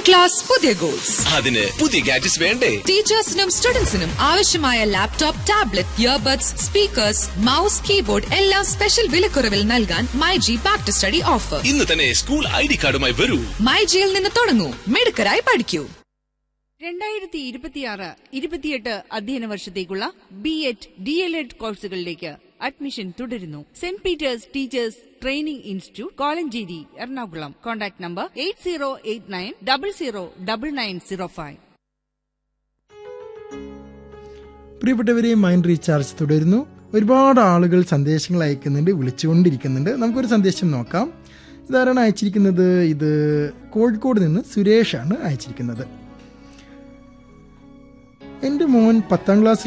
class പുതിയ goals അതിന് പുതിയ ഗാഡ്ജറ്റ്സ് വേണ്ടേ ടീച്ചേഴ്സിനും സ്റ്റുഡൻസിനും ആവശ്യമായ laptop tablet earbuds speakers mouse keyboard എല്ലാം സ്പെഷ്യൽ വിലക്കുറവിൽ നൽകാൻ myG back to study offer ഇന്ന് തന്നെ സ്കൂൾ ഐ ഡി കാർഡുമായി വരൂ മൈജിയിൽ നിന്ന് തുടങ്ങൂ മിടുക്കരായി പഠിക്കൂ രണ്ടായിരത്തി ഇരുപത്തിയാറ് ഇരുപത്തിയെട്ട് അധ്യയന വർഷത്തേക്കുള്ള B Ed D El Ed കോഴ്സുകളിലേക്ക് അഡ്മിഷൻ തുടരുന്നു Saint Peter's teachers training institute Kolenchery Ernakulam contact number eight zero eight nine double zero double nine zero five പ്രിയപ്പെട്ടവരെ മൈൻഡ് റീചാർജ് തുടരുന്നു ഒരുപാട് ആളുകൾ സന്ദേശങ്ങൾ അയക്കുന്നുണ്ട് വിളിച്ചുകൊണ്ടിരിക്കുന്നുണ്ട് നമുക്കൊരു സന്ദേശം നോക്കാം ഇതാരാണ് അയച്ചിരിക്കുന്നത് ഇത് കോഴിക്കോട് നിന്ന് സുരേഷാണ് അയച്ചിരിക്കുന്നത് എൻ്റെ മോൻ പത്താം ക്ലാസ്സിൽ